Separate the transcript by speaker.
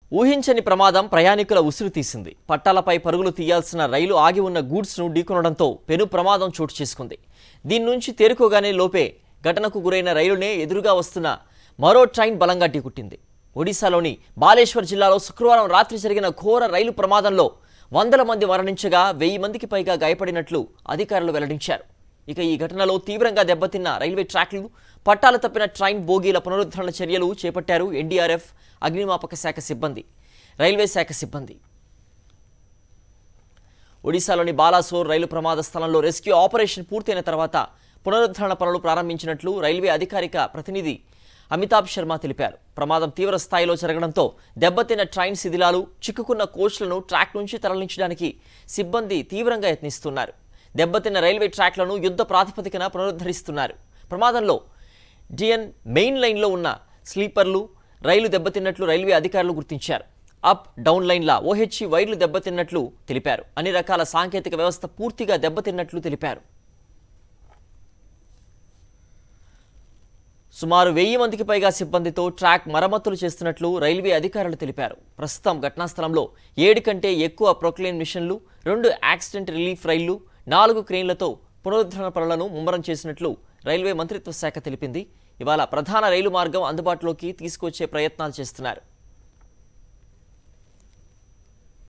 Speaker 1: ఊహించని ప్రమాదం ప్రయాణికుల ఉసురు తీసింది పట్టాలపై పరుగులు తీయాల్సిన రైలు ఆగి ఉన్న గూడ్స్ను ఢీకొనడంతో పెను ప్రమాదం చోటు చేసుకుంది దీని నుంచి తేరుకోగానే లోపే ఘటనకు గురైన రైలునే ఎదురుగా వస్తున్న మరో ట్రైన్ బలంగా ఢీకొట్టింది ఒడిశాలోని బాలేశ్వర్ జిల్లాలో శుక్రవారం రాత్రి జరిగిన ఘోర రైలు ప్రమాదంలో వందల మంది మరణించగా వెయ్యి మందికి పైగా గాయపడినట్లు అధికారులు వెల్లడించారు ఇక ఈ ఘటనలో తీవ్రంగా దెబ్బతిన్న రైల్వే ట్రాక్లు పట్టాలు తప్పిన ట్రైన్ బోగీల పునరుద్ధరణ చర్యలు చేపట్టారు ఎన్డీఆర్ఎఫ్ అగ్నిమాపక శాఖ సిబ్బంది రైల్వే శాఖ సిబ్బంది ఒడిశాలోని బాలాసోర్ రైలు ప్రమాద స్థలంలో రెస్క్యూ ఆపరేషన్ పూర్తయిన తర్వాత పునరుద్ధరణ పనులు ప్రారంభించినట్లు రైల్వే అధికారిక ప్రతినిధి అమితాబ్ శర్మ తెలిపారు ప్రమాదం తీవ్ర స్థాయిలో జరగడంతో దెబ్బతిన్న ట్రైన్ శిథిలాలు చిక్కుకున్న కోచ్లను ట్రాక్ నుంచి తరలించడానికి సిబ్బంది తీవ్రంగా యత్నిస్తున్నారు దెబ్బతిన్న రైల్వే ట్రాక్లను యుద్ధ ప్రాతిపదికన పునరుద్ధరిస్తున్నారు ప్రమాదంలో డిఎన్ మెయిన్ లైన్లో ఉన్న స్లీపర్లు రైలు దెబ్బతిన్నట్లు రైల్వే అధికారులు గుర్తించారు అప్ డౌన్ లైన్ల ఓహెచ్ఈ వైర్లు దెబ్బతిన్నట్లు తెలిపారు అన్ని రకాల సాంకేతిక వ్యవస్థ పూర్తిగా దెబ్బతిన్నట్లు తెలిపారు సుమారు వెయ్యి మందికి పైగా సిబ్బందితో ట్రాక్ మరమ్మతులు చేస్తున్నట్లు రైల్వే అధికారులు తెలిపారు ప్రస్తుతం ఘటనా స్థలంలో ఏడు కంటే ఎక్కువ ప్రొక్లైన్ మిషన్లు రెండు యాక్సిడెంట్ రిలీఫ్ రైళ్లు నాలుగు క్రెయిన్లతో పునరుద్ధరణ పనులను ముమ్మరం చేసినట్లు రైల్వే మంత్రిత్వ శాఖ తెలిపింది ఇవాళ ప్రధాన రైలు మార్గం అందుబాటులోకి తీసుకొచ్చే ప్రయత్నాలు చేస్తున్నారు